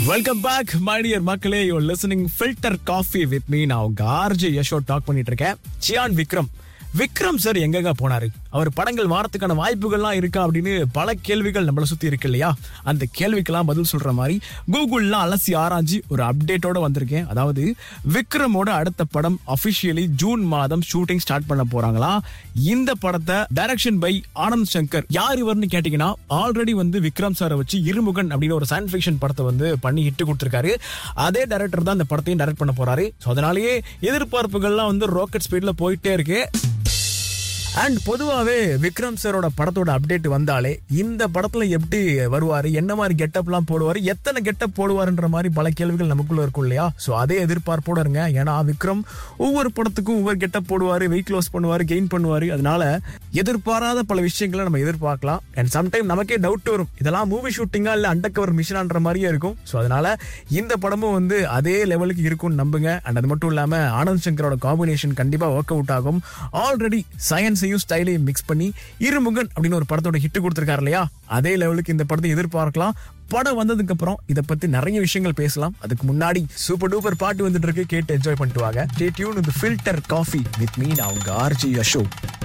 welcome back my dear மக்களே you listening filter coffee with me நான் உங்க RJ Yasho talk பண்ணிட்டு இருக்கேன் சியான் விக்ரம் விக்ரம் சார் எங்கங்க போனாரு அவர் படங்கள் வாரத்துக்கான வாய்ப்புகள்லாம் இருக்கா அப்படின்னு பல கேள்விகள் நம்மள சுத்தி இருக்கு இல்லையா அந்த கேள்விக்கெல்லாம் பதில் சொல்ற மாதிரி கூகுள்லாம் அலசி ஆராய்ச்சி ஒரு அப்டேட்டோட வந்திருக்கேன் அதாவது விக்ரமோட அடுத்த படம் அபிஷியலி ஜூன் மாதம் ஷூட்டிங் ஸ்டார்ட் பண்ண போறாங்களா இந்த படத்தை டைரக்ஷன் பை ஆனந்த் சங்கர் யார் இவர்னு கேட்டீங்கன்னா ஆல்ரெடி வந்து விக்ரம் சாரை வச்சு இருமுகன் அப்படின்னு ஒரு சயின்ஸ் ஃபிக்ஷன் படத்தை வந்து பண்ணி ஹிட் கொடுத்திருக்காரு அதே டைரக்டர் தான் இந்த படத்தையும் டைரக்ட் பண்ண போறாரு ஸோ அதனாலேயே எதிர்பார்ப்புகள்லாம் வந்து ராக்கெட் ஸ்பீட்ல போயிட்டே இருக்கு அண்ட் பொதுவாகவே விக்ரம் சாரோட படத்தோட அப்டேட் வந்தாலே இந்த படத்துல எப்படி வருவாரு என்ன மாதிரி கெட்டப்லாம் போடுவாரு எத்தனை கெட்டப் போடுவாருன்ற மாதிரி பல கேள்விகள் நமக்குள்ள இருக்கும் இல்லையா ஸோ அதே எதிர்பார்ப்போட இருங்க ஏன்னா விக்ரம் ஒவ்வொரு படத்துக்கும் ஒவ்வொரு கெட்டப் போடுவாரு வெயிட் லாஸ் பண்ணுவாரு கெயின் பண்ணுவாரு அதனால எதிர்பாராத பல விஷயங்களை நம்ம எதிர்பார்க்கலாம் அண்ட் சம்டைம் நமக்கே டவுட் வரும் இதெல்லாம் மூவி ஷூட்டிங்கா இல்ல அண்டர் கவர் மிஷனான்ற மாதிரியே இருக்கும் ஸோ அதனால இந்த படமும் வந்து அதே லெவலுக்கு இருக்கும்னு நம்புங்க அண்ட் அது மட்டும் இல்லாம ஆனந்த் சங்கரோட காம்பினேஷன் கண்டிப்பா ஒர்க் அவுட் ஆகும் ஆல்ரெடி சயின்ஸையும் ஸ்டைலையும் மிக்ஸ் பண்ணி இருமுகன் அப்படின்னு ஒரு படத்தோட ஹிட் கொடுத்திருக்காரு இல்லையா அதே லெவலுக்கு இந்த படத்தை எதிர்பார்க்கலாம் படம் வந்ததுக்கு அப்புறம் இதை பத்தி நிறைய விஷயங்கள் பேசலாம் அதுக்கு முன்னாடி சூப்பர் டூப்பர் பாட்டு வந்துட்டு இருக்கு கேட்டு என்ஜாய் பண்ணிட்டு வாங்க ஸ்டே டியூன் இந்த ஃபில்டர் காஃபி வித் மீ நான் உங்க ஆர்ஜி அஷோக்